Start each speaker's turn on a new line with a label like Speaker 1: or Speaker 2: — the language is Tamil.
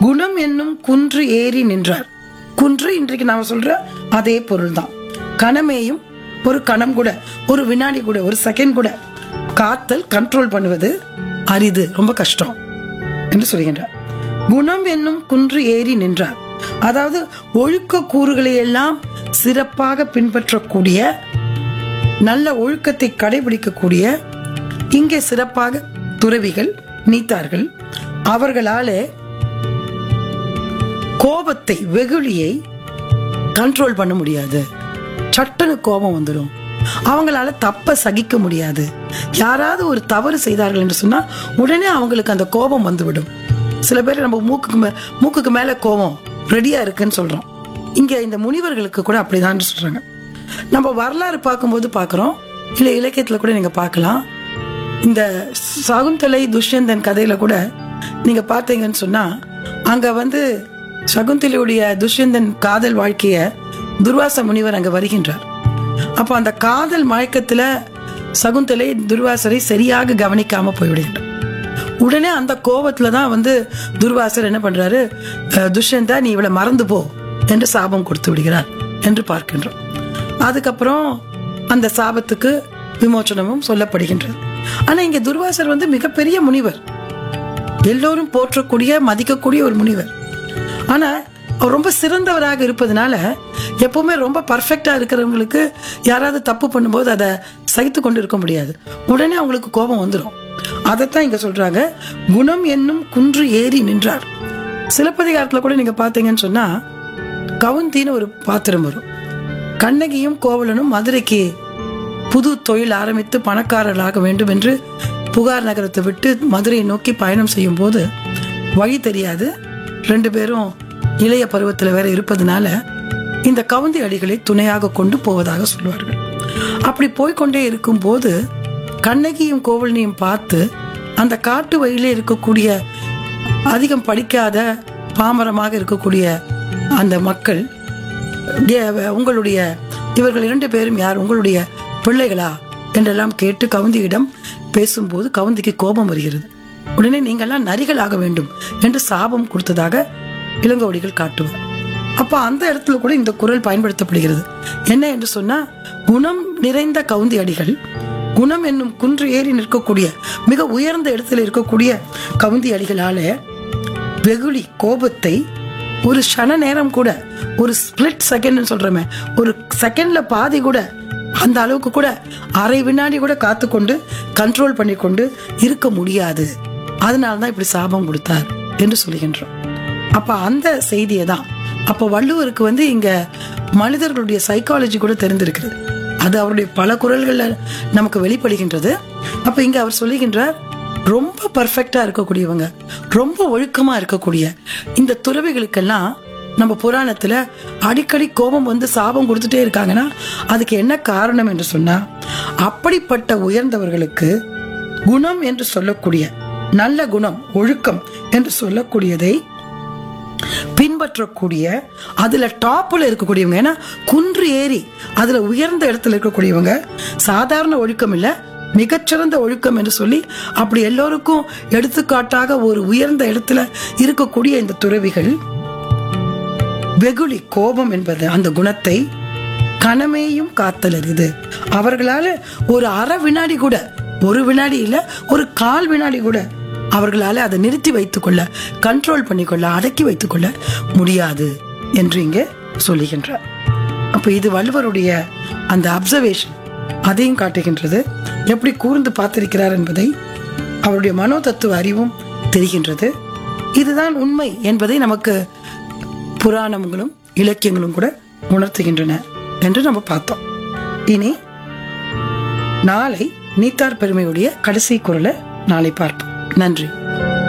Speaker 1: குணம் என்னும் குன்று ஏறி நின்றார் குன்று இன்றைக்கு நாம சொல்ற அதே பொருள் தான் கணமேயும் ஒரு கணம் கூட ஒரு வினாடி கூட ஒரு செகண்ட் கூட காத்தல் கண்ட்ரோல் பண்ணுவது அரிது ரொம்ப கஷ்டம் என்று சொல்கின்றார் குணம் என்னும் குன்று ஏறி நின்றார் அதாவது ஒழுக்க கூறுகளை எல்லாம் சிறப்பாக பின்பற்றக்கூடிய நல்ல ஒழுக்கத்தை கடைபிடிக்கக்கூடிய இங்கே சிறப்பாக துறவிகள் நீத்தார்கள் அவர்களாலே கோபத்தை வெகுளியை கண்ட்ரோல் பண்ண முடியாது சட்டனு கோபம் வந்துடும் அவங்களால தப்ப சகிக்க முடியாது யாராவது ஒரு தவறு செய்தார்கள் என்று சொன்னா உடனே அவங்களுக்கு அந்த கோபம் வந்துவிடும் சில பேர் நம்ம மூக்குக்கு மே மூக்குக்கு மேல கோபம் ரெடியா இருக்குன்னு சொல்றோம் இங்க இந்த முனிவர்களுக்கு கூட அப்படிதான் சொல்றாங்க நம்ம வரலாறு பார்க்கும்போது பார்க்குறோம் இல்லை இலக்கியத்துல கூட நீங்க பார்க்கலாம் இந்த சகுந்தலை துஷ்யந்தன் கதையில கூட நீங்க பார்த்தீங்கன்னு சொன்னா அங்க வந்து சகுந்தலையுடைய துஷ்யந்தன் காதல் வாழ்க்கைய துர்வாச முனிவர் அங்க வருகின்றார் அப்ப அந்த காதல் மயக்கத்துல சகுந்தலை துர்வாசரை சரியாக கவனிக்காம போய்விடுகின்றார் உடனே அந்த கோபத்துல தான் வந்து துர்வாசர் என்ன பண்றாரு அஹ், துஷ்யந்தா நீ இவளை மறந்து போ என்று சாபம் கொடுத்து விடுகிறார் என்று பார்க்கின்றோம் அதுக்கப்புறம் அந்த சாபத்துக்கு விமோச்சனமும் சொல்லப்படுகின்றது ஆனா இங்க துர்வாசர் வந்து மிகப்பெரிய முனிவர் எல்லோரும் போற்றக்கூடிய மதிக்கக்கூடிய ஒரு முனிவர் ஆனா அவர் ரொம்ப சிறந்தவராக இருப்பதனால எப்பவுமே ரொம்ப பர்ஃபெக்டா இருக்கிறவங்களுக்கு யாராவது தப்பு பண்ணும்போது அதை சகித்து கொண்டு இருக்க முடியாது உடனே அவங்களுக்கு கோபம் வந்துடும் அதைத்தான் இங்க சொல்றாங்க குணம் என்னும் குன்று ஏறி நின்றார் சிலப்பதிகாரத்துல கூட நீங்க பாத்தீங்கன்னு சொன்னா கவுந்தின்னு ஒரு பாத்திரம் வரும் கண்ணகியும் கோவலனும் மதுரைக்கு புது தொழில் ஆரம்பித்து பணக்காரர்களாக வேண்டும் என்று புகார் நகரத்தை விட்டு மதுரையை நோக்கி பயணம் செய்யும் போது வழி தெரியாது ரெண்டு பேரும் இளைய பருவத்தில் வேற இருப்பதனால இந்த கவுந்தி அடிகளை துணையாக கொண்டு போவதாக சொல்வார்கள் அப்படி போய்க்கொண்டே இருக்கும்போது கண்ணகியும் கோவலனையும் பார்த்து அந்த காட்டு வழியிலே இருக்கக்கூடிய அதிகம் படிக்காத பாமரமாக இருக்கக்கூடிய அந்த மக்கள் "ஏ, உங்களுடைய இவர்கள் இரண்டு பேரும் யார் உங்களுடைய பிள்ளைகளா என்றெல்லாம் கேட்டு கவுந்தியிடம் பேசும்போது கவுந்திக்கு கோபம் வருகிறது உடனே நீங்கள்லாம் நரிகளாக வேண்டும் என்று சாபம் கொடுத்ததாக இளங்கோடிகள் காட்டுவார் அப்ப அந்த இடத்துல கூட இந்த குரல் பயன்படுத்தப்படுகிறது என்ன என்று சொன்னா குணம் நிறைந்த கவுந்தி அடிகள் குணம் என்னும் குன்று ஏறி நிற்கக்கூடிய மிக உயர்ந்த இடத்துல இருக்கக்கூடிய கவுந்தி அடிகளாலே வெகுளி கோபத்தை ஒரு க்ஷண நேரம் கூட ஒரு ஸ்பிளிட் செகண்ட் சொல்றமே ஒரு செகண்ட்ல பாதி கூட அந்த அளவுக்கு கூட அரை வினாடி கூட காத்துக்கொண்டு கண்ட்ரோல் பண்ணி கொண்டு இருக்க முடியாது அதனால தான் இப்படி சாபம் கொடுத்தார் என்று சொல்லுகின்றோம் அப்ப அந்த செய்தியை தான் அப்ப வள்ளுவருக்கு வந்து இங்க மனிதர்களுடைய சைக்காலஜி கூட தெரிந்திருக்கிறது அது அவருடைய பல குரல்கள்ல நமக்கு வெளிப்படுகின்றது அப்ப இங்க அவர் சொல்லுகின்றார் ரொம்ப பர்ஃபெக்டா இருக்கக்கூடியவங்க ரொம்ப ஒழுக்கமா இருக்கக்கூடிய இந்த துறவிகளுக்கெல்லாம் நம்ம புராணத்துல அடிக்கடி கோபம் வந்து சாபம் கொடுத்துட்டே இருக்காங்கன்னா அதுக்கு என்ன காரணம் என்று சொன்னா அப்படிப்பட்ட உயர்ந்தவர்களுக்கு குணம் என்று சொல்லக்கூடிய நல்ல குணம் ஒழுக்கம் என்று சொல்லக்கூடியதை பின்பற்றக்கூடிய அதுல டாப்ல இருக்கக்கூடியவங்க ஏன்னா குன்று ஏறி அதுல உயர்ந்த இடத்துல இருக்கக்கூடியவங்க சாதாரண ஒழுக்கம் இல்ல மிகச்சிறந்த ஒழுக்கம் என்று சொல்லி அப்படி எல்லோருக்கும் எடுத்துக்காட்டாக ஒரு உயர்ந்த இடத்துல இருக்கக்கூடிய இந்த துறவிகள் வெகுளி கோபம் என்பது அந்த குணத்தை கனமேயும் காத்தல் அரிது அவர்களால ஒரு அரை வினாடி கூட ஒரு வினாடி இல்ல ஒரு கால் வினாடி கூட அவர்களால அதை நிறுத்தி வைத்துக்கொள்ள கண்ட்ரோல் பண்ணிக்கொள்ள அடக்கி வைத்துக்கொள்ள முடியாது என்று இங்கே சொல்லுகின்றார் அப்ப இது வள்ளுவருடைய அந்த அப்சர்வேஷன் அதையும் காட்டுகின்றது எப்படி கூர்ந்து பார்த்திருக்கிறார் என்பதை அவருடைய மனோ தத்துவ அறிவும் தெரிகின்றது இதுதான் உண்மை என்பதை நமக்கு புராணங்களும் இலக்கியங்களும் கூட உணர்த்துகின்றன என்று நம்ம பார்த்தோம் இனி நாளை நீத்தார் பெருமையுடைய கடைசி குரலை நாளை பார்ப்போம் நன்றி